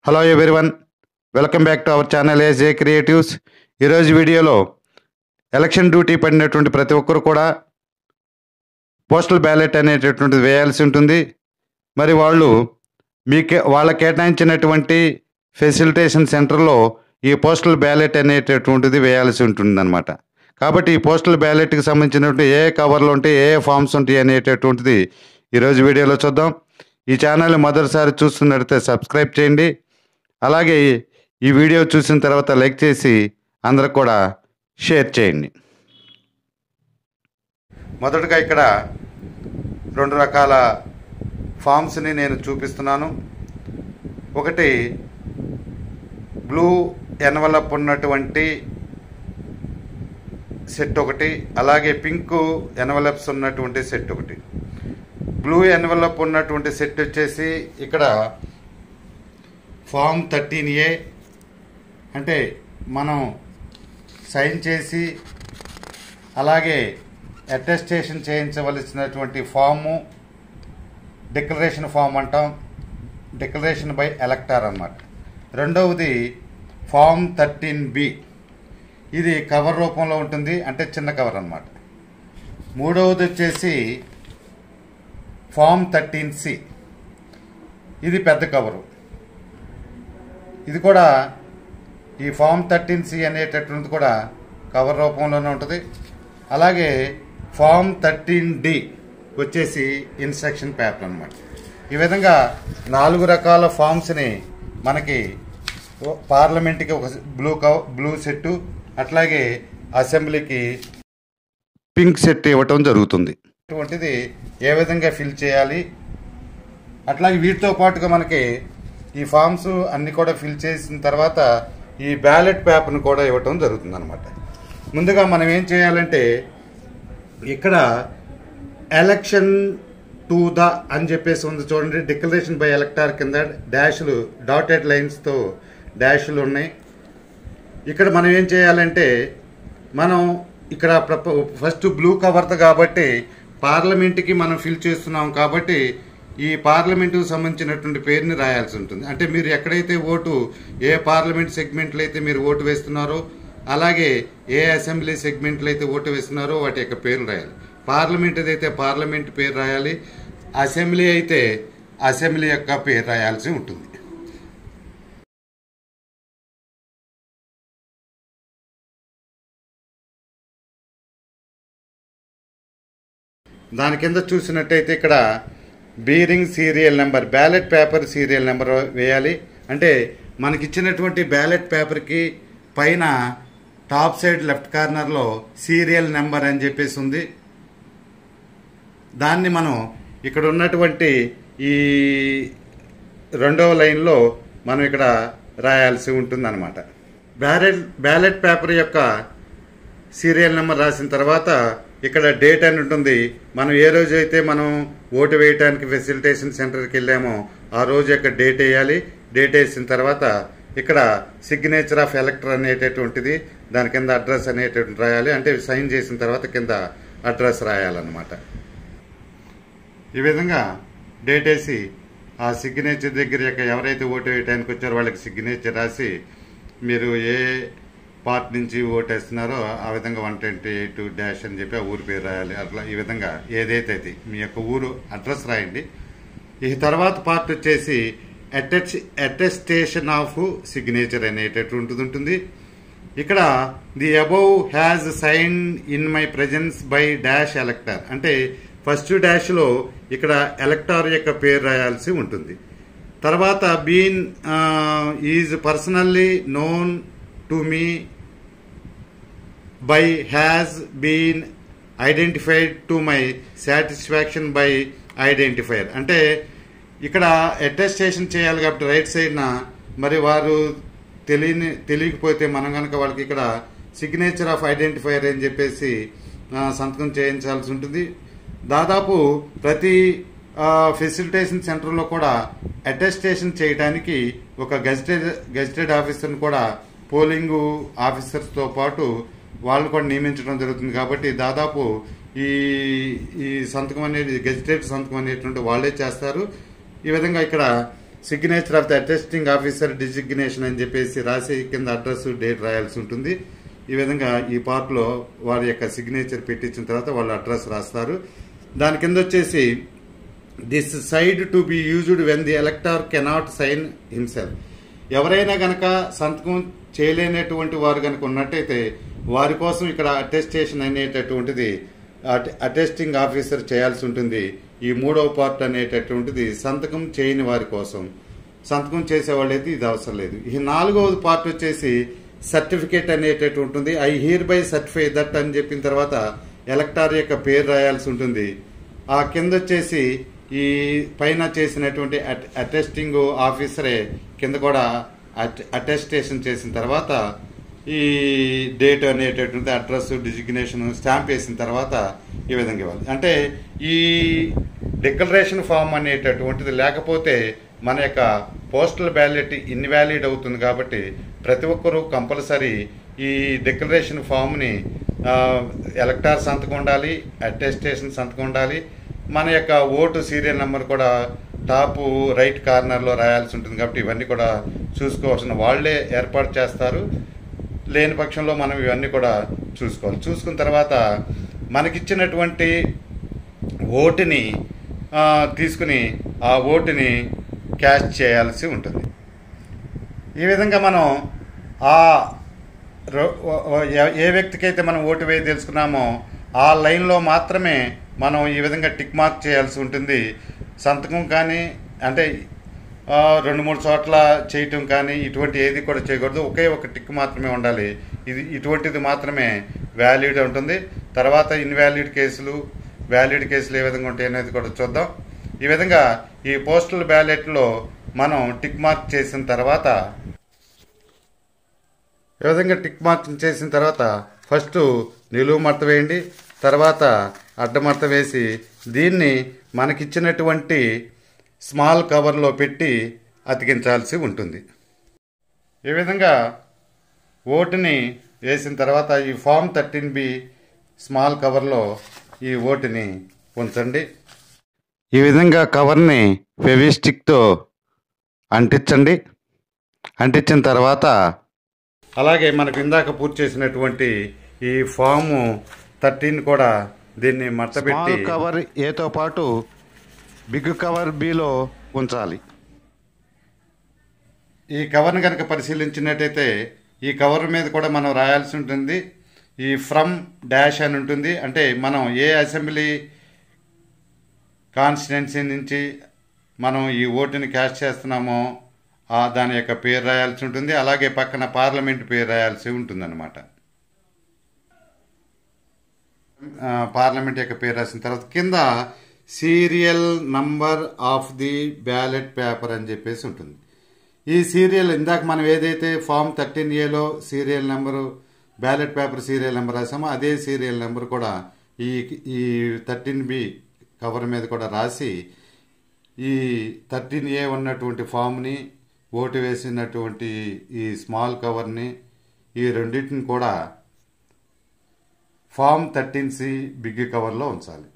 hello everyone welcome back to our channel AJ creatives ఈరోజు వీడియోలో election duty పడినటువంటి ప్రతి ఒక్కరు కూడా పోస్టల్ బ్యాలెట్ అనేటటువంటిది వేయాల్సి ఉంటుంది మరి వాళ్ళు మీకే వాళ్ళ కేటాయించినటువంటి ఫెసిలిటేషన్ సెంటర్లో ఈ పోస్టల్ బ్యాలెట్ అనేటటువంటిది వేయాల్సి ఉంటుందన్నమాట కాబట్టి ఈ పోస్టల్ బ్యాలెట్కి సంబంధించినటువంటి ఏ కవర్లు ఉంటాయి ఏ ఫామ్స్ ఉంటాయి అనేటటువంటిది ఈరోజు వీడియోలో చూద్దాం ఈ ఛానల్ మొదటిసారి చూస్తున్నట్లయితే సబ్స్క్రైబ్ చేయండి అలాగే ఈ వీడియో చూసిన తర్వాత లైక్ చేసి అందరికి కూడా షేర్ చేయండి మొదటగా ఇక్కడ రెండు రకాల ఫామ్స్ని నేను చూపిస్తున్నాను ఒకటి బ్లూ ఎన్వలప్ ఉన్నటువంటి సెట్ ఒకటి అలాగే పింక్ ఎన్వలప్స్ ఉన్నటువంటి సెట్ ఒకటి బ్లూ ఎన్వలప్ ఉన్నటువంటి సెట్ వచ్చేసి ఇక్కడ ఫామ్ థర్టీన్ ఏ అంటే మనం సైన్ చేసి అలాగే అటెస్టేషన్ చేయించవలసినటువంటి ఫాము డిక్లరేషన్ ఫామ్ అంటాం డిక్లరేషన్ బై ఎలక్టార్ అన్నమాట రెండవది ఫామ్ థర్టీన్ బి ఇది కవర్ రూపంలో ఉంటుంది అంటే చిన్న కవర్ అన్నమాట మూడవది వచ్చేసి ఫామ్ థర్టీన్ సి ఇది పెద్ద కవరు ఇది కూడా ఈ ఫామ్ థర్టీన్ సి అనేటటువంటిది కూడా కవర్ రూపంలోనే ఉంటుంది అలాగే ఫామ్ థర్టీన్ డి వచ్చేసి ఇన్స్ట్రక్షన్ పేపర్ అన్నమాట ఈ విధంగా నాలుగు రకాల ఫామ్స్ని మనకి పార్లమెంట్కి ఒక బ్లూ కవ బ్లూ సెట్టు అట్లాగే అసెంబ్లీకి పింక్ సెట్ ఇవ్వటం జరుగుతుంది అటువంటిది ఏ విధంగా ఫిల్ చేయాలి అట్లాగే వీటితో పాటుగా మనకి ఈ ఫామ్స్ అన్ని కూడా ఫిల్ చేసిన తర్వాత ఈ బ్యాలెట్ పేపర్ని కూడా ఇవ్వటం జరుగుతుంది అనమాట ముందుగా మనం ఏం చేయాలంటే ఇక్కడ ఎలక్షన్ టు ద అని చెప్పేసి ఉంది చూడండి డిక్లరేషన్ బై ఎలక్టార్ కింద డాష్లు డాటెడ్ లైన్స్తో డాష్లు ఉన్నాయి ఇక్కడ మనం ఏం చేయాలంటే మనం ఇక్కడ ప్రప- ఫస్ట్ బ్లూ కవర్తో కాబట్టి పార్లమెంట్కి మనం ఫిల్ చేస్తున్నాం కాబట్టి ఈ పార్లమెంటుకు సంబంధించినటువంటి పేరుని రాయాల్సి ఉంటుంది అంటే మీరు ఎక్కడైతే ఓటు ఏ పార్లమెంట్ సెగ్మెంట్లో అయితే మీరు ఓటు వేస్తున్నారో అలాగే ఏ అసెంబ్లీ సెగ్మెంట్లో అయితే ఓటు వేస్తున్నారో వాటి యొక్క పేర్లు రాయాలి పార్లమెంట్ అయితే పార్లమెంట్ పేరు రాయాలి అసెంబ్లీ అయితే అసెంబ్లీ యొక్క పేరు రాయాల్సి ఉంటుంది దాని కింద చూసినట్టయితే ఇక్కడ bearing serial number ballot paper serial number వేయాలి అంటే మనకిచ్చినటువంటి బ్యాలెట్ పేపర్కి పైన టాప్ సైడ్ లెఫ్ట్ కార్నర్లో సీరియల్ నెంబర్ అని చెప్పేసి ఉంది దాన్ని మనం ఇక్కడ ఉన్నటువంటి ఈ రెండవ లైన్లో మనం ఇక్కడ రాయాల్సి ఉంటుందన్నమాట బ్యాలెట్ బ్యాలెట్ పేపర్ యొక్క సీరియల్ నెంబర్ రాసిన తర్వాత ఇక్కడ డేట్ అని ఉంటుంది మనం ఏ రోజు అయితే మనం ఓటు వేయడానికి ఫెసిలిటేషన్ సెంటర్కి వెళ్ళామో ఆ రోజు యొక్క డేట్ వేయాలి డేట్ వేసిన తర్వాత ఇక్కడ సిగ్నేచర్ ఆఫ్ ఎలక్టర్ అనేటటువంటిది దాని కింద అడ్రస్ అనేటటువంటి రాయాలి అంటే సైన్ చేసిన తర్వాత కింద అడ్రస్ రాయాలన్నమాట ఈ విధంగా డేట్ వేసి ఆ సిగ్నేచర్ దగ్గర యొక్క ఎవరైతే ఓటు వేయడానికి వచ్చారో వాళ్ళకి సిగ్నేచర్ రాసి మీరు ఏ పార్ట్ నుంచి ఓటు వేస్తున్నారో ఆ విధంగా వన్ ట్వంటీ ఎయిట్ డాష్ అని చెప్పి ఆ ఊరి పేరు రాయాలి అట్లా ఈ విధంగా ఏదైతే అది మీ యొక్క ఊరు అడ్రస్ రాయండి ఈ తర్వాత పార్ట్ వచ్చేసి అటెచ్ అటెస్టేషన్ ఆఫ్ సిగ్నేచర్ అనేటటువంటిది ఉంటుంది ఇక్కడ the above has sign in my presence by dash elector అంటే ఫస్ట్ డాష్లో ఇక్కడ ఎలక్టార్ యొక్క పేరు రాయాల్సి ఉంటుంది తర్వాత been is personally known to me by has been identified to my satisfaction by identifier అంటే ఇక్కడ అటెస్టేషన్ చేయాలి కాబట్టి రైట్ సైడ్న మరి వారు తెలియని తెలియకపోతే మనం కనుక వాళ్ళకి ఇక్కడ సిగ్నేచర్ ఆఫ్ ఐడెంటిఫైర్ అని చెప్పేసి ఆ, సంతకం చేయించాల్సి ఉంటుంది దాదాపు ప్రతి ఫెసిలిటేషన్ సెంటర్లో కూడా అటెస్టేషన్ చేయడానికి ఒక గెజిటెడ్ గెజిటెడ్ ఆఫీసర్ని కూడా పోలింగ్ ఆఫీసర్స్తో పాటు వాళ్ళు కూడా నియమించడం జరుగుతుంది కాబట్టి దాదాపు ఈ ఈ సంతకం అనేది గెజిటెడ్ సంతకం అనేటువంటి వాళ్ళే చేస్తారు ఈ విధంగా ఇక్కడ signature of the attesting officer designation అని చెప్పేసి రాసి కింద అడ్రస్ డేట్ రాయాల్సి ఉంటుంది ఈ విధంగా ఈ పార్ట్లో వారి యొక్క సిగ్నేచర్ పెట్టించిన తర్వాత వాళ్ళు అడ్రస్ రాస్తారు దాని కింద వచ్చేసి this side to be used when the elector cannot sign himself ఎవరైనా గనక సంతకం చేయలేనటువంటి వారు గనక ఉన్నట్టయితే వారి కోసం ఇక్కడ అటెస్టేషన్ అనేటటువంటిది అటెస్టింగ్ ఆఫీసర్ చేయాల్సి ఉంటుంది ఈ మూడవ పార్ట్ అనేటటువంటిది సంతకం చేయని వారి కోసం సంతకం చేసేవాళ్ళైతే ఇది అవసరం లేదు ఈ నాలుగవది పార్ట్ వచ్చేసి సర్టిఫికేట్ అనేటటువంటి ఉంటుంది I hereby certify that అని చెప్పిన తర్వాత ఎలక్టార్ యొక్క పేరు రాయాల్సి ఉంటుంది ఆ కింద వచ్చేసి ఈ పైన చేసినటువంటి అటెస్టింగ్ ఆఫీసరే కింద కూడా అటెస్టేషన్ చేసిన తర్వాత ఈ డేట్ అనేటటువంటి అడ్రస్ డిజిగ్నేషన్ స్టాంప్ వేసిన తర్వాత ఈ విధంగా ఇవ్వాలి అంటే ఈ డిక్లరేషన్ ఫామ్ అనేటటువంటిది లేకపోతే మన యొక్క పోస్టల్ బ్యాలెట్ ఇన్వాలిడ్ అవుతుంది కాబట్టి ప్రతి ఒక్కరూ కంపల్సరీ ఈ డిక్లరేషన్ ఫామ్ని ఎలక్టార్ సంతకం ఉండాలి అటెస్టేషన్ సంతకం ఉండాలి మన యొక్క ఓటు సీరియల్ నెంబర్ కూడా టాప్ రైట్ కార్నర్లో రాయాల్సి ఉంటుంది కాబట్టి ఇవన్నీ కూడా చూసుకోవాల్సిన వాళ్ళే ఏర్పాటు చేస్తారు లేని పక్షంలో మనం ఇవన్నీ కూడా చూసుకోవాలి చూసుకున్న తర్వాత మనకిచ్చినటువంటి ఓటుని ఆ, తీసుకుని ఆ ఓటుని క్యాష్ చేయాల్సి ఉంటుంది ఈ విధంగా మనం ఆ రో- ఓ- ఓ- ఏ- ఏ వ్యక్తికి అయితే మనం ఓటు వేయ తెలుసుకున్నామో ఆ లైన్లో మాత్రమే మనం ఈ విధంగా టిక్ మార్క్ చేయాల్సి ఉంటుంది సంతకం కానీ అంటే ఆ, రెండు మూడు చోట్ల చేయటం కానీ ఇటువంటి ఏది కూడా చేయకూడదు ఒకే ఒక టిక్ మాత్రమే ఉండాలి ఇది ఇటువంటిది మాత్రమే వ్యాలిడ్ ఉంటుంది తర్వాత ఇన్వాలిడ్ కేసులు వ్యాలిడ్ కేసులు ఏ విధంగా ఉంటాయి అనేది కూడా చూద్దాం ఈ విధంగా ఈ పోస్టల్ బ్యాలెట్లో మనం టిక్ మార్క్ చేసిన తర్వాత ఈ విధంగా టిక్ మార్క్ చేసిన తర్వాత ఫస్ట్ నిలువు మడత వేయండి తర్వాత అడ్డ మడత వేసి దీన్ని మనకిచ్చినటువంటి స్మాల్ కవర్లో పెట్టి అతికించాల్సి ఉంటుంది ఈ విధంగా ఓటుని వేసిన తర్వాత ఈ ఫామ్ థర్టీన్ బి స్మాల్ కవర్లో ఈ ఓటుని ఉంచండి ఈ విధంగా కవర్ని ఫెవిస్టిక్తో అంటించండి అంటించిన తర్వాత అలాగే మనకు ఇందాక పూర్తి చేసినటువంటి ఈ ఫాము థర్టీన్ కూడా దీన్ని మడతపెట్టి కవర్ ఏతో పాటు బిగ్ కవర్ బిలో ఉంచాలి ఈ కవర్ని కనుక పరిశీలించినట్టయితే ఈ కవర్ మీద కూడా మనం రాయాల్సి ఉంటుంది ఈ ఫ్రమ్ డాష్ అని ఉంటుంది అంటే మనం ఏ అసెంబ్లీ కాన్స్టిట్యున్సీ నుంచి మనం ఈ ఓటుని క్యాష్ చేస్తున్నామో ఆ దాని యొక్క పేరు రాయాల్సి ఉంటుంది అలాగే పక్కన పార్లమెంట్ పేరు రాయాల్సి ఉంటుందన్నమాట ఆ, పార్లమెంట్ యొక్క పేరు రాసిన తర్వాత కింద serial number of the ballot paper అని చెప్పేసి ఉంటుంది ఈ సీరియల్ ఇందాక మనం ఏదైతే ఫామ్ థర్టీన్ ఏలో serial number ballot paper serial number రాసామో అదే సీరియల్ నెంబర్ కూడా ఈ ఈ థర్టీన్ బి కవర్ మీద కూడా రాసి ఈ థర్టీన్ ఏ ఉన్నటువంటి ఫామ్ని ఓటు వేసినటువంటి ఈ స్మాల్ కవర్ని ఈ రెండింటిని కూడా ఫామ్ థర్టీన్ సి బిగ్ కవర్లో ఉంచాలి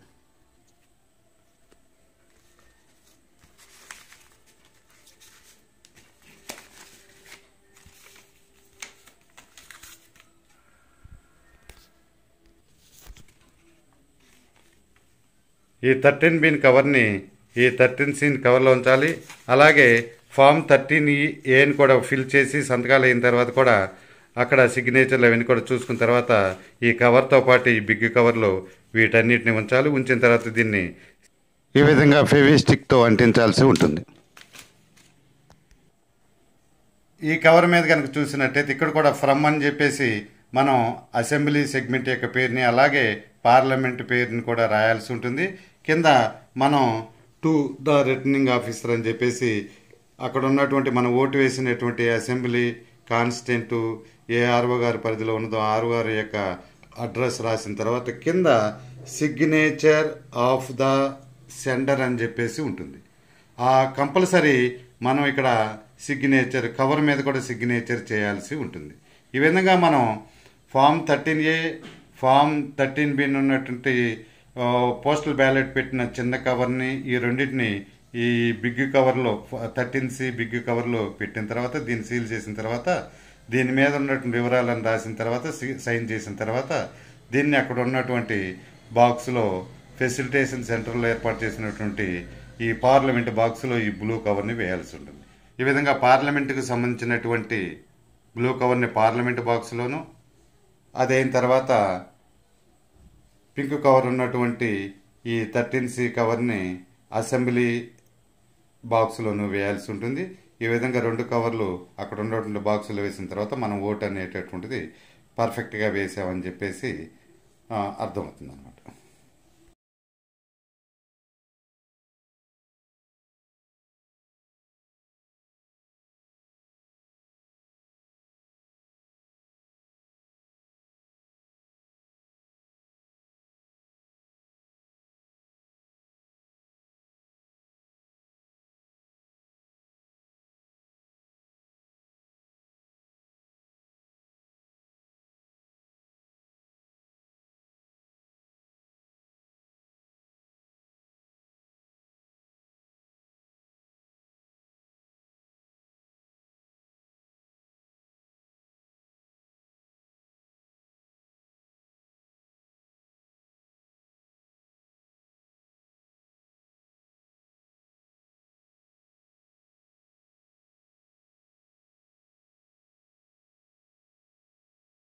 ఈ థర్టీన్ బిన్ కవర్ని ఈ థర్టీన్ సీన్ కవర్లో ఉంచాలి అలాగే ఫామ్ థర్టీన్ ఏని కూడా ఫిల్ చేసి సంతకాలు అయిన తర్వాత కూడా అక్కడ సిగ్నేచర్లు అవన్నీ కూడా చూసుకున్న తర్వాత ఈ కవర్తో పాటు ఈ బిగ్ కవర్లో వీటన్నిటిని ఉంచాలి ఉంచిన తర్వాత దీన్ని ఈ విధంగా ఫెవిస్టిక్తో అంటించాల్సి ఉంటుంది ఈ కవర్ మీద కనుక చూసినట్టయితే ఇక్కడ కూడా ఫ్రమ్ అని చెప్పేసి మనం అసెంబ్లీ సెగ్మెంట్ యొక్క పేరుని అలాగే పార్లమెంట్ పేరుని కూడా రాయాల్సి ఉంటుంది కింద మనం టు ద రిటర్నింగ్ ఆఫీసర్ అని చెప్పేసి అక్కడ ఉన్నటువంటి మనం ఓటు వేసినటువంటి అసెంబ్లీ కాన్స్టెంట్ ఏ ఆర్ఓ గారి పరిధిలో ఉన్నదో ఆర్ఓ గారి యొక్క అడ్రస్ రాసిన తర్వాత కింద సిగ్నేచర్ ఆఫ్ ద సెండర్ అని చెప్పేసి ఉంటుంది ఆ కంపల్సరీ మనం ఇక్కడ సిగ్నేచర్ కవర్ మీద కూడా సిగ్నేచర్ చేయాల్సి ఉంటుంది ఈ విధంగా మనం form thirteen A form thirteen బిన్ ఉన్నటువంటి ఆ, పోస్టల్ బ్యాలెట్ పెట్టిన చిన్న కవర్ని ఈ రెండింటిని ఈ బిగ్ కవర్లో థర్టీన్ సి బిగ్ కవర్లో పెట్టిన తర్వాత దీన్ని సీల్ చేసిన తర్వాత దీని మీద ఉన్నటువంటి వివరాలను రాసిన తర్వాత సి- సైన్ చేసిన తర్వాత దీన్ని అక్కడ ఉన్నటువంటి బాక్స్లో ఫెసిలిటేషన్ సెంటర్లో ఏర్పాటు చేసినటువంటి ఈ పార్లమెంట్ బాక్స్లో ఈ బ్లూ కవర్ని వేయాల్సి ఉంటుంది ఈ విధంగా పార్లమెంటుకు సంబంధించినటువంటి బ్లూ కవర్ని పార్లమెంట్ బాక్స్లోను అదైన తర్వాత పింక్ కవర్ ఉన్నటువంటి ఈ థర్టీన్ సి కవర్ని అసెంబ్లీ బాక్స్లోను వేయాల్సి ఉంటుంది ఈ విధంగా రెండు కవర్లు అక్కడ ఉన్నటువంటి బాక్సులు వేసిన తర్వాత మనం ఓట్ అనేటటువంటిది పర్ఫెక్ట్గా వేసామని చెప్పేసి ఆ, అర్థమవుతుంది అనమాట